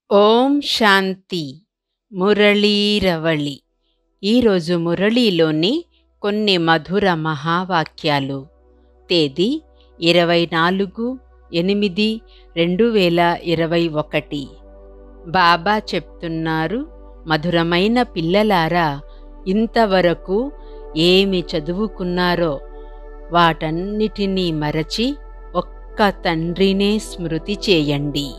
ఓం శాంతి మురళీరవళి ఈరోజు మురళీలోని కొన్ని మధుర మహావాక్యాలు తేదీ ఇరవై నాలుగు ఎనిమిది రెండు వేల ఇరవై ఒకటి బాబా చెప్తున్నారు మధురమైన పిల్లలారా ఇంతవరకు ఏమి చదువుకున్నారో వాటన్నిటినీ మరచి ఒక్క తండ్రినే స్మృతి చేయండి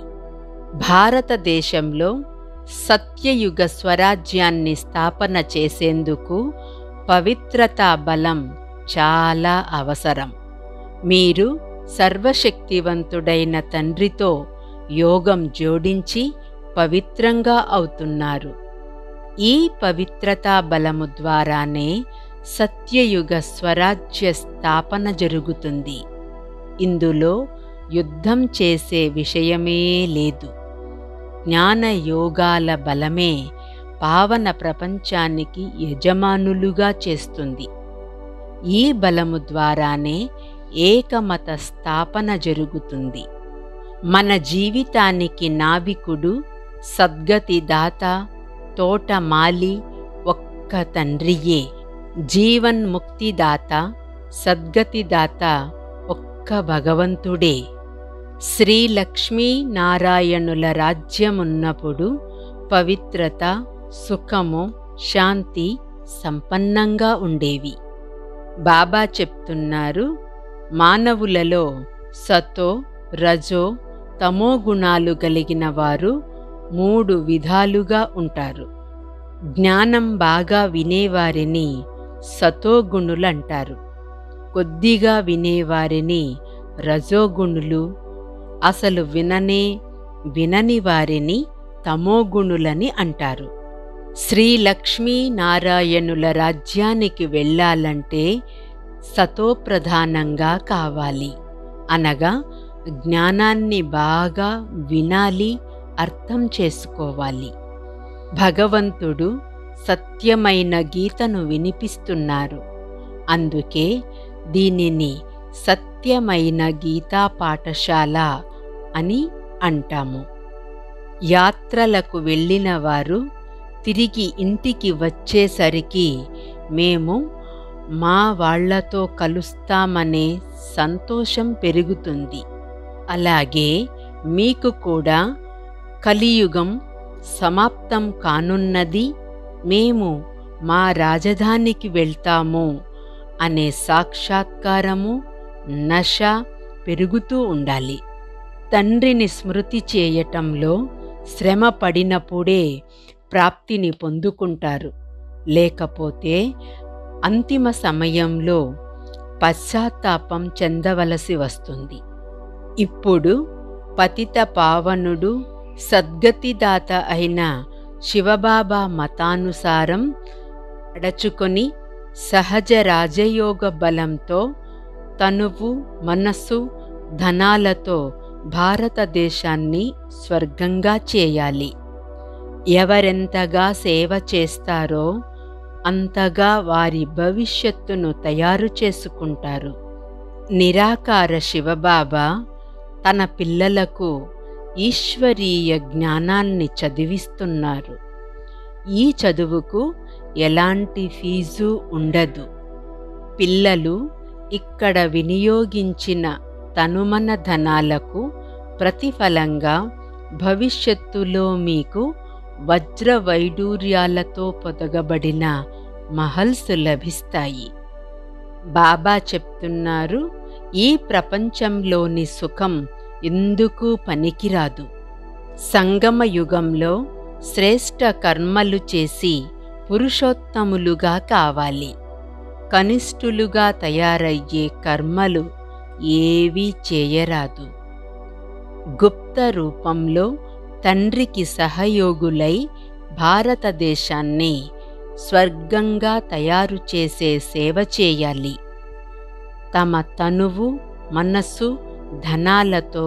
భారతదేశంలో సత్యయుగ స్వరాజ్యాన్ని స్థాపన చేసేందుకు పవిత్రతా బలం చాలా అవసరం మీరు సర్వశక్తివంతుడైన తండ్రితో యోగం జోడించి పవిత్రంగా అవుతున్నారు ఈ పవిత్రతా బలము ద్వారానే సత్యయుగ స్వరాజ్య స్థాపన జరుగుతుంది ఇందులో యుద్ధం చేసే విషయమే లేదు జ్ఞాన యోగాల బలమే పావన ప్రపంచానికి యజమానులుగా చేస్తుంది ఈ బలము ద్వారానే ఏకమత స్థాపన జరుగుతుంది మన జీవితానికి నావికుడు సద్గతిదాత తోటమాలి ఒక్క తండ్రియే జీవన్ముక్తిదాత సద్గతిదాత ఒక్క భగవంతుడే శ్రీ లక్ష్మీ నారాయణుల రాజ్యమున్నప్పుడు పవిత్రత సుఖము శాంతి సంపన్నంగా ఉండేవి బాబా చెప్తున్నారు మానవులలో సతో రజో తమో గుణాలు కలిగిన వారు మూడు విధాలుగా ఉంటారు జ్ఞానం బాగా వినేవారిని సతోగుణులంటారు కొద్దిగా వినేవారిని రజోగుణులు అసలు విననే వినని వారిని తమోగుణులని అంటారు శ్రీ లక్ష్మీ నారాయణుల రాజ్యానికి వెళ్ళాలంటే సతోప్రధానంగా కావాలి అనగా జ్ఞానాన్ని బాగా వినాలి అర్థం చేసుకోవాలి భగవంతుడు సత్యమైన గీతను వినిపిస్తున్నారు అందుకే దీనిని సత్యమైన గీతా పాఠశాల అని అంటాము యాత్రలకు వెళ్ళిన వారు తిరిగి ఇంటికి వచ్చేసరికి మేము మా వాళ్లతో కలుస్తామనే సంతోషం పెరుగుతుంది అలాగే మీకు కూడా కలియుగం సమాప్తం కానున్నది మేము మా రాజధానికి వెళ్తాము అనే సాక్షాత్కారము నశ పెరుగుతూ ఉండాలి తండ్రిని స్మృతి చేయటంలో శ్రమ పడినప్పుడే ప్రాప్తిని పొందుకుంటారు లేకపోతే అంతిమ సమయంలో పశ్చాత్తాపం చెందవలసి వస్తుంది ఇప్పుడు పతిత పావనుడు సద్గతిదాత అయిన శివబాబా మతానుసారం అడచుకొని సహజ రాజయోగ బలంతో తనువు మనస్సు ధనాలతో భారతదేశాన్ని స్వర్గంగా చేయాలి ఎవరెంతగా సేవ చేస్తారో అంతగా వారి భవిష్యత్తును తయారు చేసుకుంటారు నిరాకార శివబాబా తన పిల్లలకు ఈశ్వరీయ జ్ఞానాన్ని చదివిస్తున్నారు ఈ చదువుకు ఎలాంటి ఫీజు ఉండదు పిల్లలు ఇక్కడ వినియోగించిన తనుమన ధనాలకు ప్రతిఫలంగా భవిష్యత్తులో మీకు వజ్ర వైడూర్యాలతో పొదగబడిన మహల్స్ లభిస్తాయి బాబా చెప్తున్నారు ఈ ప్రపంచంలోని సుఖం ఎందుకు పనికిరాదు సంగమ యుగంలో శ్రేష్ఠ కర్మలు చేసి పురుషోత్తములుగా కావాలి కనిష్ఠులుగా తయారయ్యే కర్మలు ఏవీ చేయరాదు గుప్త రూపంలో తండ్రికి సహయోగులై భారతదేశాన్ని స్వర్గంగా తయారు చేసే సేవ చేయాలి తమ తనువు మనస్సు ధనాలతో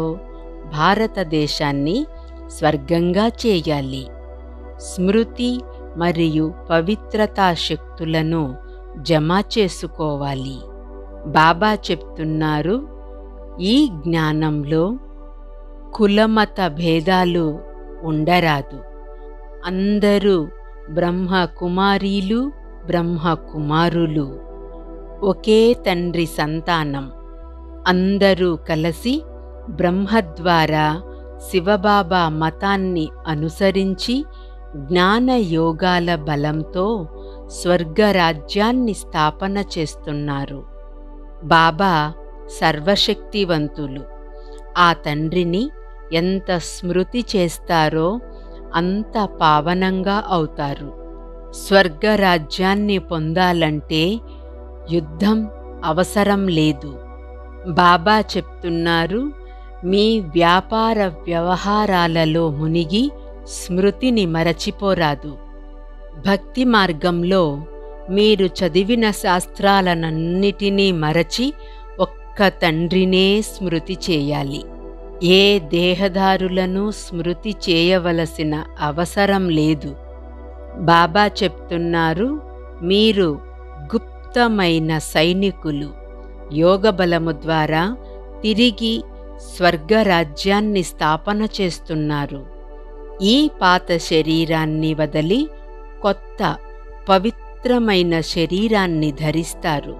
భారతదేశాన్ని స్వర్గంగా చేయాలి స్మృతి మరియు పవిత్రతా శక్తులను జమ చేసుకోవాలి బాబా చెప్తున్నారు ఈ జ్ఞానంలో కులమత భేదాలు ఉండరాదు అందరూ బ్రహ్మ కుమారీలు బ్రహ్మ కుమారులు ఒకే తండ్రి సంతానం అందరూ కలిసి బ్రహ్మ ద్వారా శివబాబా మతాన్ని అనుసరించి జ్ఞాన యోగాల బలంతో స్వర్గరాజ్యాన్ని స్థాపన చేస్తున్నారు బాబా సర్వశక్తివంతులు ఆ తండ్రిని ఎంత స్మృతి చేస్తారో అంత పావనంగా అవుతారు స్వర్గరాజ్యాన్ని పొందాలంటే యుద్ధం అవసరం లేదు బాబా చెప్తున్నారు మీ వ్యాపార వ్యవహారాలలో మునిగి స్మృతిని మరచిపోరాదు భక్తి మార్గంలో మీరు చదివిన శాస్త్రాలనన్నిటినీ మరచి ఒక్క తండ్రినే స్మృతి చేయాలి ఏ దేహదారులను స్మృతి చేయవలసిన అవసరం లేదు బాబా చెప్తున్నారు మీరు గుప్తమైన సైనికులు యోగబలము ద్వారా తిరిగి స్వర్గరాజ్యాన్ని స్థాపన చేస్తున్నారు ఈ పాత శరీరాన్ని వదిలి కొత్త పవిత్రమైన శరీరాన్ని ధరిస్తారు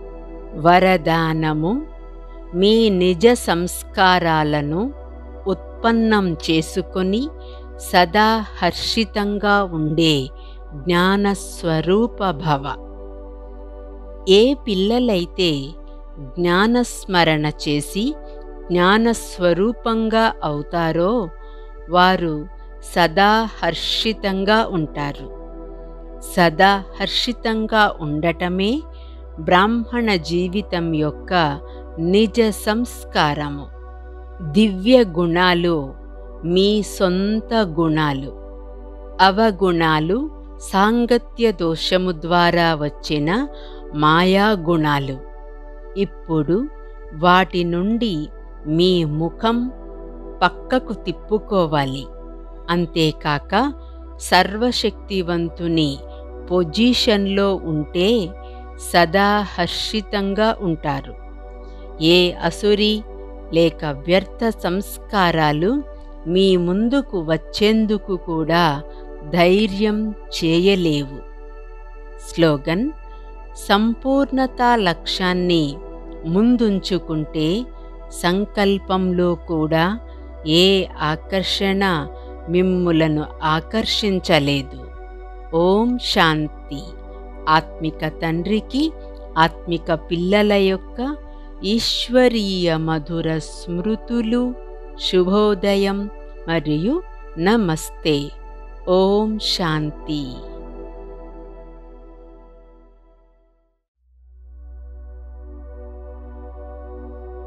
వరదానము మీ నిజ సంస్కారాలను ఉత్పన్నం చేసుకొని సదా హర్షితంగా ఉండే జ్ఞానస్వరూప భవ ఏ పిల్లలైతే జ్ఞానస్మరణ చేసి జ్ఞానస్వరూపంగా అవుతారో వారు సదా హర్షితంగా ఉంటారు సదా హర్షితంగా ఉండటమే బ్రాహ్మణ జీవితం యొక్క నిజ సంస్కారము దివ్య గుణాలు మీ సొంత గుణాలు అవగుణాలు సాంగత్య దోషము ద్వారా వచ్చిన మాయా గుణాలు ఇప్పుడు వాటి నుండి మీ ముఖం పక్కకు తిప్పుకోవాలి అంతేకాక సర్వశక్తివంతుని పొజిషన్లో ఉంటే సదా హర్షితంగా ఉంటారు ఏ అసురి లేక వ్యర్థ సంస్కారాలు మీ ముందుకు వచ్చేందుకు కూడా ధైర్యం చేయలేవు స్లోగన్ సంపూర్ణతా లక్ష్యాన్ని ముందుంచుకుంటే సంకల్పంలో కూడా ఏ ఆకర్షణ మిమ్ములను ఆకర్షించలేదు ఓం శాంతి ఆత్మిక తండ్రికి ఆత్మిక పిల్లల యొక్క ఈశ్వరీయ మధుర స్మృతులు శుభోదయం మరియు నమస్తే ఓం శాంతి